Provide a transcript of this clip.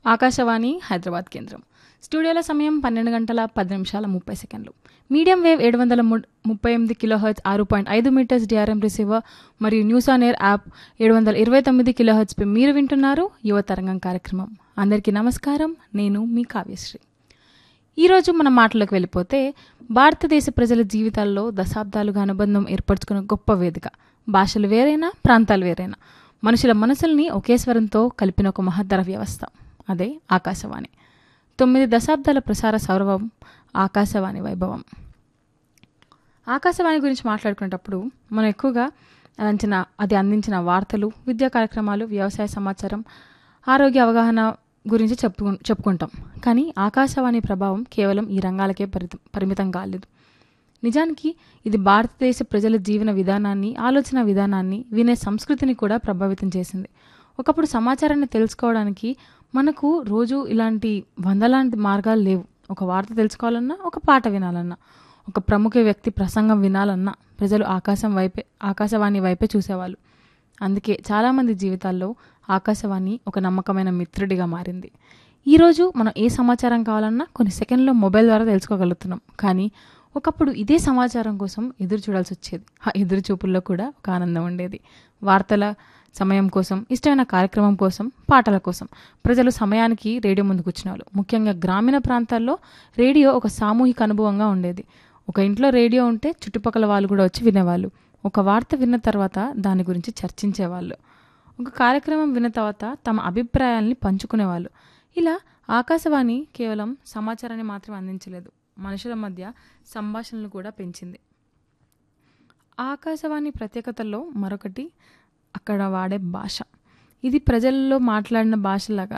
ఆకాశవాణి హైదరాబాద్ కేంద్రం స్టూడియోల సమయం పన్నెండు గంటల పది నిమిషాల ముప్పై సెకండ్లు మీడియం వేవ్ ఏడు వందల ము- ముప్పై ఎనిమిది కిలోహెర్ట్జ్ ఆరు పాయింట్ ఐదు మీటర్స్ డిఆర్ఎం రిసీవర్ మరియు న్యూస్ ఆన్ ఎయిర్ యాప్ ఏడు వందల ఇరవై తొమ్మిది కిలోహెర్ట్జ్పై మీరు వింటున్నారు యువ తరంగం కార్యక్రమం అందరికీ నమస్కారం నేను మీ కావ్యశ్రీ ఈరోజు మన మాటలకు వెళ్ళిపోతే భారతదేశ ప్రజల జీవితాల్లో దశాబ్దాలుగా అనుబంధం ఏర్పరచుకున్న గొప్ప వేదిక భాషలు వేరైనా ప్రాంతాలు వేరైనా మనుషుల మనసుల్ని ఒకే స్వరంతో కలిపిన ఒక మహత్తర వ్యవస్థ అదే ఆకాశవాణి తొమ్మిది దశాబ్దాల ప్రసార సౌరవం ఆకాశవాణి వైభవం ఆకాశవాణి గురించి మాట్లాడుకునేటప్పుడు మనం ఎక్కువగా అందించిన అది అందించిన వార్తలు విద్యా కార్యక్రమాలు వ్యవసాయ సమాచారం ఆరోగ్య అవగాహన గురించి చెప్పు చెప్పుకుంటాం కానీ ఆకాశవాణి ప్రభావం కేవలం ఈ రంగాలకే పరితం పరిమితం కాలేదు నిజానికి ఇది భారతదేశ ప్రజల జీవన విధానాన్ని ఆలోచన విధానాన్ని వినే సంస్కృతిని కూడా ప్రభావితం చేసింది ఒకప్పుడు సమాచారాన్ని తెలుసుకోవడానికి మనకు రోజు ఇలాంటి వందలాంటి మార్గాలు లేవు ఒక వార్త తెలుసుకోవాలన్నా ఒక పాట వినాలన్నా ఒక ప్రముఖ వ్యక్తి ప్రసంగం వినాలన్నా ప్రజలు ఆకాశం వైపే ఆకాశవాణి వైపే చూసేవాళ్ళు అందుకే చాలామంది జీవితాల్లో ఆకాశవాణి ఒక నమ్మకమైన మిత్రుడిగా మారింది ఈరోజు మనం ఏ సమాచారం కావాలన్నా కొన్ని సెకండ్లో మొబైల్ ద్వారా తెలుసుకోగలుగుతున్నాం కానీ ఒకప్పుడు ఇదే సమాచారం కోసం ఎదురు చూడాల్సి వచ్చేది ఆ ఎదురు చూపుల్లో కూడా ఒక ఆనందం ఉండేది వార్తల సమయం కోసం ఇష్టమైన కార్యక్రమం కోసం పాటల కోసం ప్రజలు సమయానికి రేడియో ముందు కూర్చునేవాళ్ళు ముఖ్యంగా గ్రామీణ ప్రాంతాల్లో రేడియో ఒక సామూహిక అనుభవంగా ఉండేది ఒక ఇంట్లో రేడియో ఉంటే చుట్టుపక్కల వాళ్ళు కూడా వచ్చి వినేవాళ్ళు ఒక వార్త విన్న తర్వాత దాని గురించి చర్చించేవాళ్ళు ఒక కార్యక్రమం విన్న తర్వాత తమ అభిప్రాయాల్ని పంచుకునేవాళ్ళు ఇలా ఆకాశవాణి కేవలం సమాచారాన్ని మాత్రం అందించలేదు మనుషుల మధ్య సంభాషణలు కూడా పెంచింది ఆకాశవాణి ప్రత్యేకతల్లో మరొకటి అక్కడ వాడే భాష ఇది ప్రజల్లో మాట్లాడిన భాషలాగా